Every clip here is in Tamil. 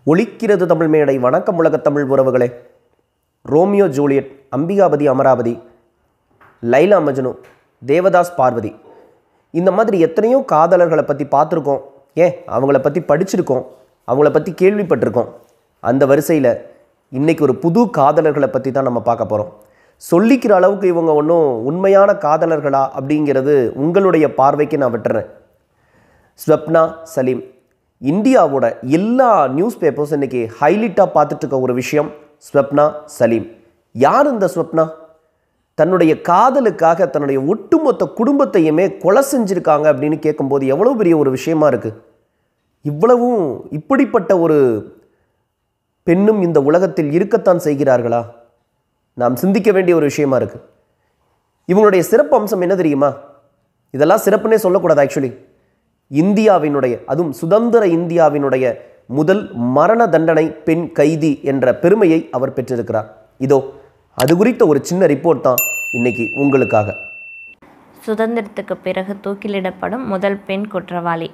ஒலிக்கிறது தமிழ் மேடை வணக்கம் உலகத் தமிழ் உறவுகளே ரோமியோ ஜூலியட் அம்பிகாபதி அமராவதி லைலா மஜ்னு தேவதாஸ் பார்வதி இந்த மாதிரி எத்தனையோ காதலர்களை பற்றி பார்த்துருக்கோம் ஏன் அவங்கள பற்றி படிச்சிருக்கோம் அவங்கள பற்றி கேள்விப்பட்டிருக்கோம் அந்த வரிசையில் இன்னைக்கு ஒரு புது காதலர்களை பற்றி தான் நம்ம பார்க்க போகிறோம் சொல்லிக்கிற அளவுக்கு இவங்க ஒன்றும் உண்மையான காதலர்களா அப்படிங்கிறது உங்களுடைய பார்வைக்கு நான் விட்டுறேன் ஸ்வப்னா சலீம் இந்தியாவோட எல்லா நியூஸ் பேப்பர்ஸ் இன்னைக்கு ஹைலைட்டாக பார்த்துட்டு இருக்க ஒரு விஷயம் ஸ்வப்னா சலீம் யார் இந்த ஸ்வப்னா தன்னுடைய காதலுக்காக தன்னுடைய ஒட்டுமொத்த குடும்பத்தையுமே கொலை செஞ்சிருக்காங்க அப்படின்னு கேட்கும்போது எவ்வளோ பெரிய ஒரு விஷயமா இருக்கு இவ்வளவும் இப்படிப்பட்ட ஒரு பெண்ணும் இந்த உலகத்தில் இருக்கத்தான் செய்கிறார்களா நாம் சிந்திக்க வேண்டிய ஒரு விஷயமா இருக்கு இவங்களுடைய சிறப்பு அம்சம் என்ன தெரியுமா இதெல்லாம் சிறப்புனே சொல்லக்கூடாது ஆக்சுவலி இந்தியாவினுடைய அதுவும் சுதந்திர இந்தியாவினுடைய முதல் மரண தண்டனை பெண் கைதி என்ற பெருமையை அவர் பெற்றிருக்கிறார் இதோ அது குறித்த ஒரு சின்ன ரிப்போர்ட் தான் இன்னைக்கு உங்களுக்காக சுதந்திரத்துக்கு பிறகு தூக்கிலிடப்படும் முதல் பெண் குற்றவாளி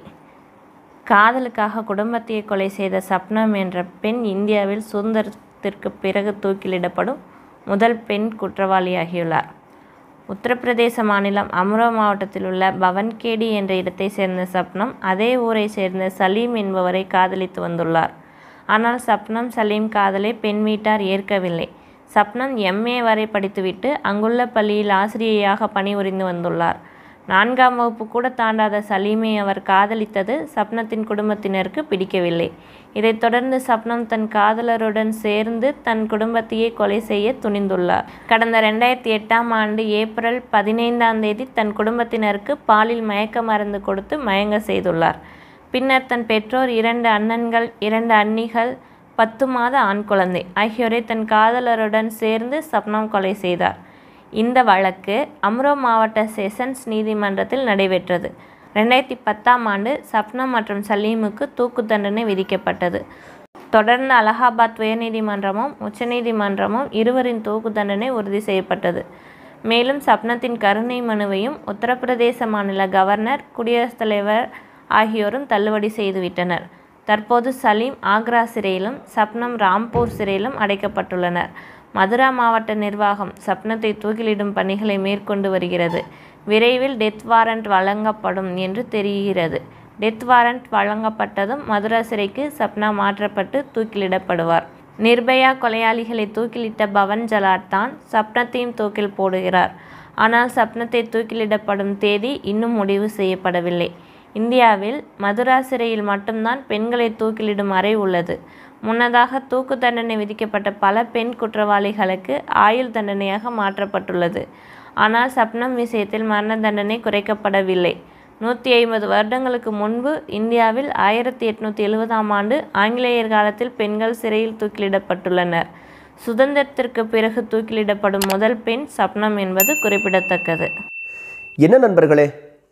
காதலுக்காக குடும்பத்தையே கொலை செய்த சப்னம் என்ற பெண் இந்தியாவில் சுதந்திரத்திற்கு பிறகு தூக்கிலிடப்படும் முதல் பெண் குற்றவாளியாகியுள்ளார் உத்தரப்பிரதேச மாநிலம் அம்ரோ மாவட்டத்தில் உள்ள பவன்கேடி என்ற இடத்தை சேர்ந்த சப்னம் அதே ஊரை சேர்ந்த சலீம் என்பவரை காதலித்து வந்துள்ளார் ஆனால் சப்னம் சலீம் காதலை பெண் வீட்டார் ஏற்கவில்லை சப்னம் எம்ஏ வரை படித்துவிட்டு அங்குள்ள பள்ளியில் ஆசிரியையாக பணிபுரிந்து வந்துள்ளார் நான்காம் வகுப்பு கூட தாண்டாத சலீமை அவர் காதலித்தது சப்னத்தின் குடும்பத்தினருக்கு பிடிக்கவில்லை இதைத் தொடர்ந்து சப்னம் தன் காதலருடன் சேர்ந்து தன் குடும்பத்தையே கொலை செய்ய துணிந்துள்ளார் கடந்த ரெண்டாயிரத்தி எட்டாம் ஆண்டு ஏப்ரல் பதினைந்தாம் தேதி தன் குடும்பத்தினருக்கு பாலில் மயக்க மருந்து கொடுத்து மயங்க செய்துள்ளார் பின்னர் தன் பெற்றோர் இரண்டு அண்ணன்கள் இரண்டு அண்ணிகள் பத்து மாத ஆண் குழந்தை ஆகியோரை தன் காதலருடன் சேர்ந்து சப்னம் கொலை செய்தார் இந்த வழக்கு அம்ரோ மாவட்ட செஷன்ஸ் நீதிமன்றத்தில் நடைபெற்றது ரெண்டாயிரத்தி பத்தாம் ஆண்டு சப்னம் மற்றும் சலீமுக்கு தூக்கு தண்டனை விதிக்கப்பட்டது தொடர்ந்து அலகாபாத் உயர்நீதிமன்றமும் உச்சநீதிமன்றமும் இருவரின் தூக்கு தண்டனை உறுதி செய்யப்பட்டது மேலும் சப்னத்தின் கருணை மனுவையும் உத்தரப்பிரதேச மாநில கவர்னர் குடியரசுத் தலைவர் ஆகியோரும் தள்ளுபடி செய்துவிட்டனர் தற்போது சலீம் ஆக்ரா சிறையிலும் சப்னம் ராம்பூர் சிறையிலும் அடைக்கப்பட்டுள்ளனர் மதுரா மாவட்ட நிர்வாகம் சப்னத்தை தூக்கிலிடும் பணிகளை மேற்கொண்டு வருகிறது விரைவில் டெத் வாரண்ட் வழங்கப்படும் என்று தெரிகிறது டெத் வாரண்ட் வழங்கப்பட்டதும் மதுரா சிறைக்கு சப்னா மாற்றப்பட்டு தூக்கிலிடப்படுவார் நிர்பயா கொலையாளிகளை தூக்கிலிட்ட பவன் ஜலாட் தான் சப்னத்தையும் தூக்கில் போடுகிறார் ஆனால் சப்னத்தை தூக்கிலிடப்படும் தேதி இன்னும் முடிவு செய்யப்படவில்லை இந்தியாவில் மதுரா சிறையில் மட்டும்தான் பெண்களை தூக்கிலிடும் அறை உள்ளது முன்னதாக தூக்கு தண்டனை விதிக்கப்பட்ட பல பெண் குற்றவாளிகளுக்கு ஆயுள் தண்டனையாக மாற்றப்பட்டுள்ளது ஆனால் சப்னம் விஷயத்தில் மரண தண்டனை குறைக்கப்படவில்லை நூற்றி ஐம்பது வருடங்களுக்கு முன்பு இந்தியாவில் ஆயிரத்தி எட்நூற்றி எழுபதாம் ஆண்டு ஆங்கிலேயர் காலத்தில் பெண்கள் சிறையில் தூக்கிலிடப்பட்டுள்ளனர் சுதந்திரத்திற்கு பிறகு தூக்கிலிடப்படும் முதல் பெண் சப்னம் என்பது குறிப்பிடத்தக்கது என்ன நண்பர்களே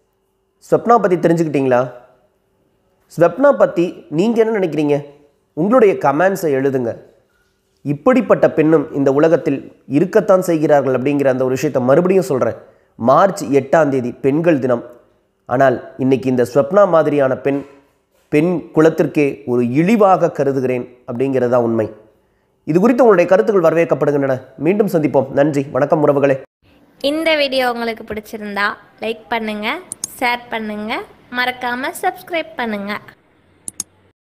ஸ்வப்னா பற்றி தெரிஞ்சுக்கிட்டீங்களா ஸ்வப்னா பற்றி நீங்கள் என்ன நினைக்கிறீங்க உங்களுடைய கமெண்ட்ஸை எழுதுங்க இப்படிப்பட்ட பெண்ணும் இந்த உலகத்தில் இருக்கத்தான் செய்கிறார்கள் அப்படிங்கிற அந்த ஒரு விஷயத்தை மறுபடியும் சொல்கிறேன் மார்ச் எட்டாம் தேதி பெண்கள் தினம் ஆனால் இன்னைக்கு இந்த ஸ்வப்னா மாதிரியான பெண் பெண் குலத்திற்கே ஒரு இழிவாக கருதுகிறேன் அப்படிங்கிறது தான் உண்மை இது குறித்து உங்களுடைய கருத்துக்கள் வரவேற்கப்படுகின்றன மீண்டும் சந்திப்போம் நன்றி வணக்கம் உறவுகளே இந்த வீடியோ உங்களுக்கு பிடிச்சிருந்தா லைக் பண்ணுங்க ஷேர் பண்ணுங்க மறக்காம சப்ஸ்கிரைப் பண்ணுங்க